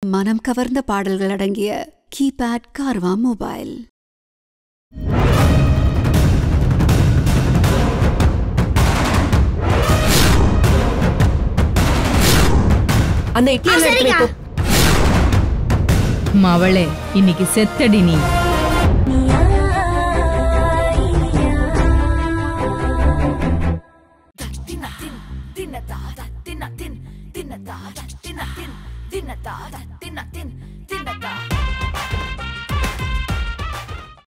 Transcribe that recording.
மனம் கவர்ந்த பாடல்கள் அடங்கிய கீபேட் கார்வா மொபைல் அந்த இட்லி எல்லாம் எடுத்துட்டு போ. மவளே இன்னைக்கு செத்தடி நீ தின்னதா தின்னதா தின்னதா தின்னதா தின்னதா தின்னதா